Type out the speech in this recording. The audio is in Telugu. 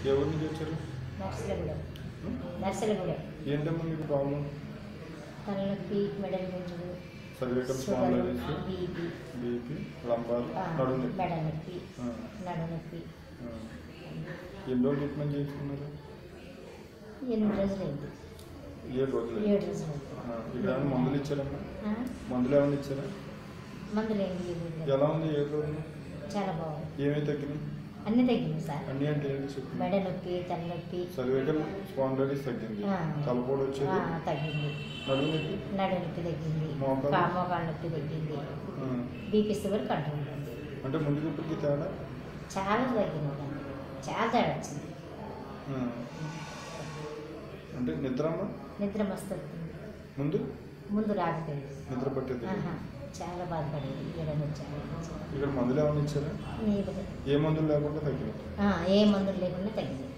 ఏ ఊరి నుంచి వచ్చారు నర్సలగూడెం ఉం? నర్సలగూడెం ఏంటమ్మా మీకు ప్రాబ్లం తలనొప్పి మెడల్ గుంజుడు cervical sugar spondylitis BP BP lumbar ఆ, నడుము మెడ నొప్పి ఆ, నడునొప్పి ఆ. ఎన్ని రోజులు ట్రీట్మెంట్ చేయించుకున్నారు ఎనిమిది రోజులైంది ఏడు రోజులు ఏడు రోజులు ఆ, ఇక్కడ ఏమైనా మందులు ఇచ్చారమ్మా మందులు ఏమైనా ఇచ్చారా మందులు ఏమి ఇవ్వలేదు. ఎలా ఉంది ఏడు రోజులు చాలా బాగుంది ఏమేమి తగ్గినాయి అన్నీ తగ్గింది సార్ అన్నీ అంటే ఏంటి చెప్పు మెడ నొప్పి తలనొప్పి సర్వికల్ స్పాండలైటిస్ తగ్గింది ఆ. తలపోటు ఆ, వచ్చేది తగ్గింది నడుము నొప్పి నడు నొప్పి తగ్గింది మోకాలు? కా- మోకాళ్ళ నొప్పి తగ్గింది ఆ. బీపీ షుగర్ కంట్రోల్ ఉంది అంటే ముందుకు ఇప్పటికి తేడా చాలా తగ్గింది దాన్ని. చాలా తేడా వచ్చింది ఆ. అంటే నిద్రమ్మ నిద్ర మస్తు వస్తుంది ముందు ముందు రాకపోయేది నిద్ర పట్టేది ఆహా, చాలా బాధపడేది ఏడని వచ్చాను ఇక్కడ మందులు ఏమైనా ఇచ్చారా నీకు ఏ మందులు లేకుండా తగ్గినాయి ఆ, ఏ మందులు లేకుండా తగ్గింది